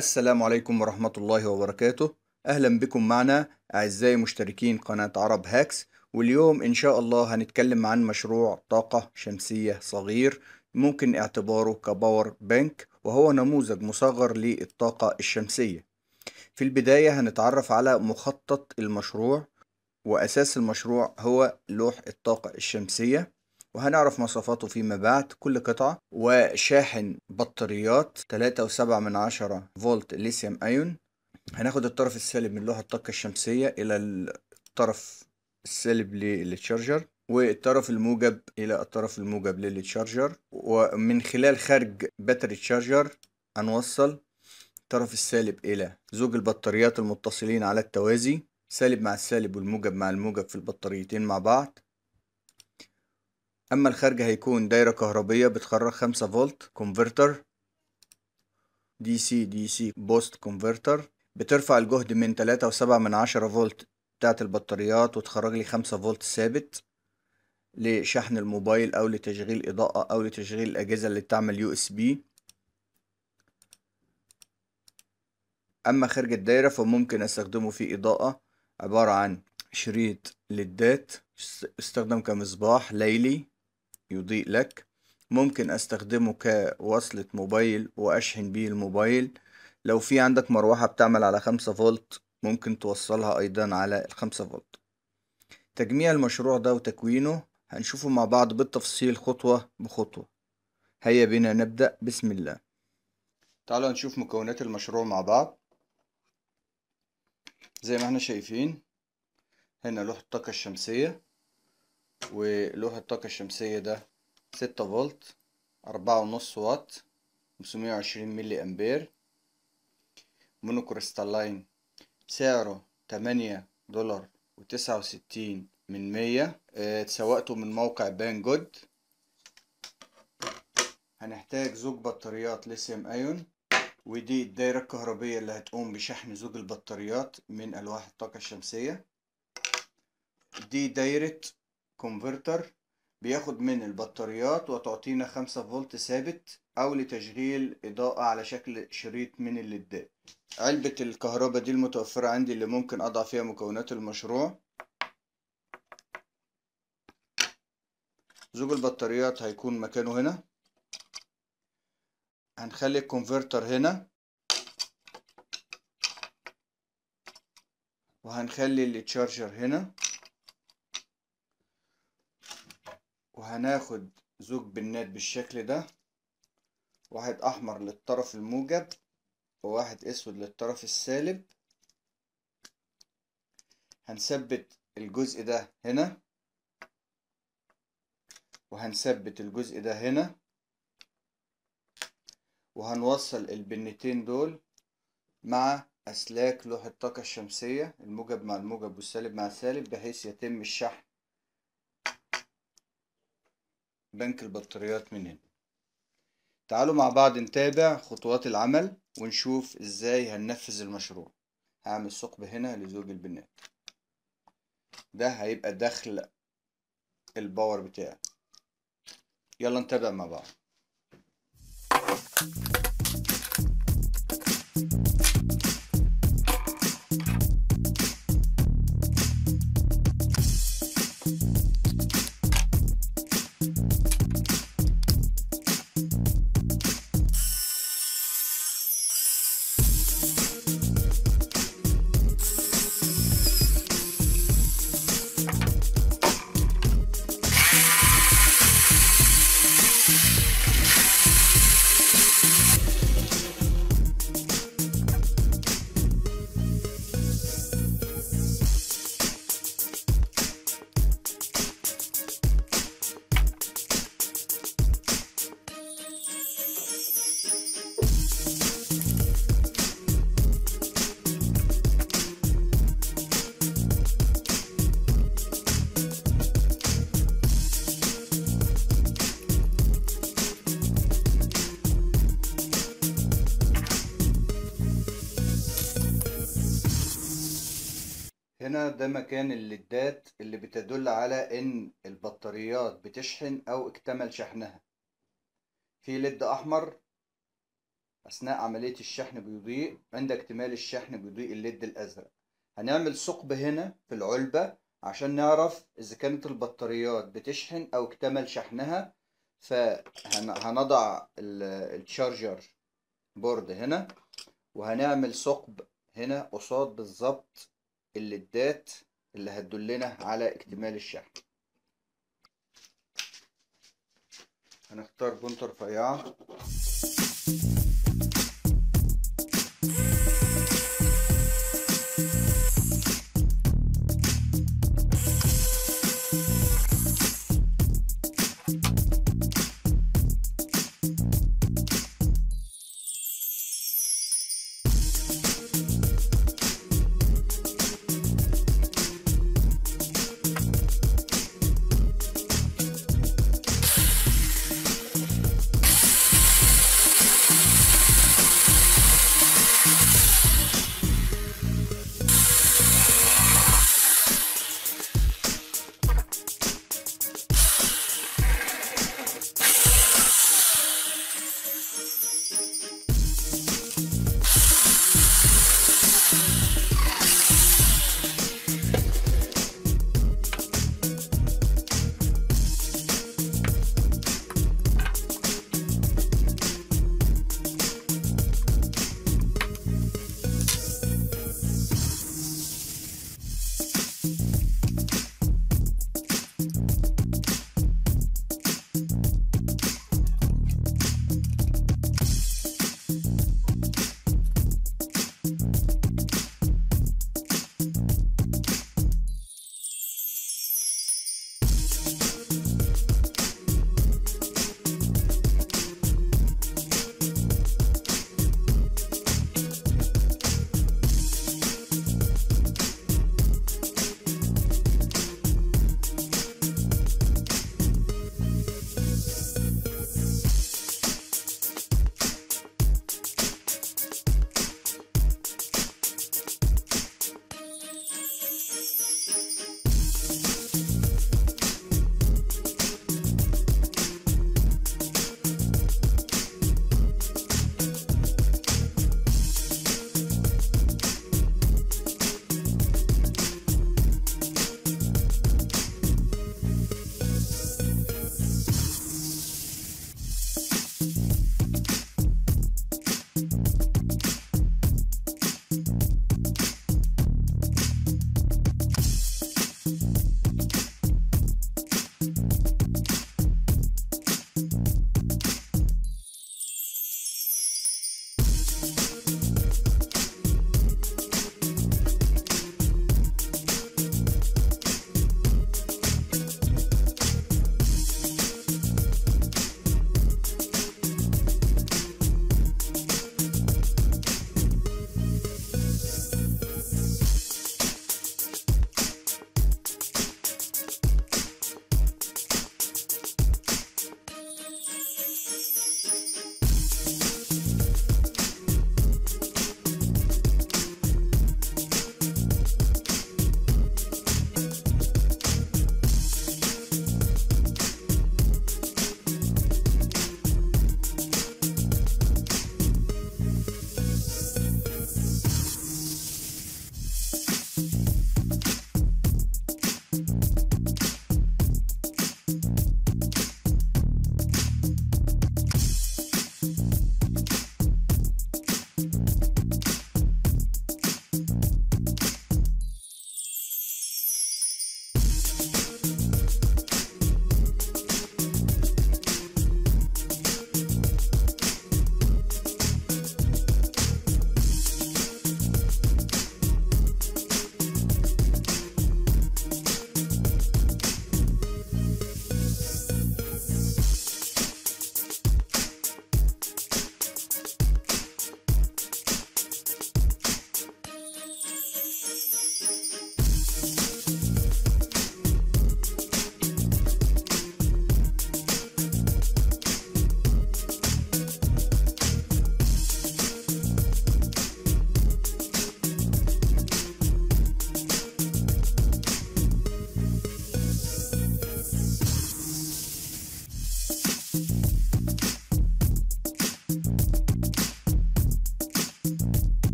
السلام عليكم ورحمة الله وبركاته أهلا بكم معنا أعزائي مشتركين قناة عرب هاكس واليوم إن شاء الله هنتكلم عن مشروع طاقة شمسية صغير ممكن اعتباره كباور بانك وهو نموذج مصغر للطاقة الشمسية في البداية هنتعرف على مخطط المشروع وأساس المشروع هو لوح الطاقة الشمسية وهنعرف مواصفاته فيما بعد كل قطعة وشاحن بطاريات تلاتة وسبعة من عشرة فولت ليثيوم أيون هناخد الطرف السالب من لوح الطاقة الشمسية إلى الطرف السالب للتشارجر والطرف الموجب إلى الطرف الموجب للتشارجر ومن خلال خارج باتري تشارجر هنوصل الطرف السالب إلى زوج البطاريات المتصلين على التوازي سالب مع السالب والموجب مع الموجب في البطاريتين مع بعض أما الخارج هيكون دايرة كهربية بتخرج خمسة فولت كونفرتر دي سي دي سي بوست كونفرتر بترفع الجهد من تلاتة وسبعة من عشرة فولت بتاعت البطاريات وتخرج لي خمسة فولت ثابت لشحن الموبايل أو لتشغيل إضاءة أو لتشغيل الأجهزة اللي بتعمل يو اس بي أما خارج الدايرة فممكن أستخدمه في إضاءة عبارة عن شريط ليدات استخدم كمصباح ليلي يضيء لك ممكن استخدمه كوصلة موبايل واشحن بيه الموبايل لو في عندك مروحة بتعمل على خمسة فولت ممكن توصلها ايضا على الخمسة فولت تجميع المشروع ده وتكوينه هنشوفه مع بعض بالتفصيل خطوة بخطوة هيا بنا نبدأ بسم الله تعالوا نشوف مكونات المشروع مع بعض زي ما احنا شايفين هنا لوح الطاقة الشمسية ولوح الطاقة الشمسية ده ستة فولت أربعة ونص واط خمسمية وعشرين ملي أمبير مونو كريستالين سعره تمانية دولار وتسعة وستين من مية اتسوقته من موقع بان جود هنحتاج زوج بطاريات ليثيوم ايون ودي الدايرة الكهربية اللي هتقوم بشحن زوج البطاريات من ألواح الطاقة الشمسية دي دايرة كونفرتر بياخد من البطاريات وتعطينا خمسة فولت ثابت أو لتشغيل إضاءة على شكل شريط من الليدات علبة الكهرباء دي المتوفرة عندي اللي ممكن أضع فيها مكونات المشروع زوج البطاريات هيكون مكانه هنا هنخلي الكونفرتر هنا وهنخلي التشارجر هنا وهناخد زوج بنات بالشكل ده واحد احمر للطرف الموجب وواحد اسود للطرف السالب هنثبت الجزء ده هنا وهنثبت الجزء ده هنا وهنوصل البنتين دول مع أسلاك لوح الطاقة الشمسية الموجب مع الموجب والسالب مع السالب بحيث يتم الشحن بنك البطاريات من هنا تعالوا مع بعض نتابع خطوات العمل ونشوف ازاي هننفذ المشروع هعمل ثقب هنا لزوج البنات ده هيبقى دخل الباور بتاعي يلا نتابع مع بعض هنا ده مكان الليدات اللي بتدل على ان البطاريات بتشحن او اكتمل شحنها في ليد احمر أثناء عملية الشحن بيضيء عند اكتمال الشحن بيضيء الليد الأزرق هنعمل ثقب هنا في العلبة عشان نعرف إذا كانت البطاريات بتشحن أو اكتمل شحنها فهنضع الشارجر بورد هنا وهنعمل ثقب هنا قصاد بالظبط الليدات اللي هتدلنا على اكتمال الشحن هنختار بنطة رفيعة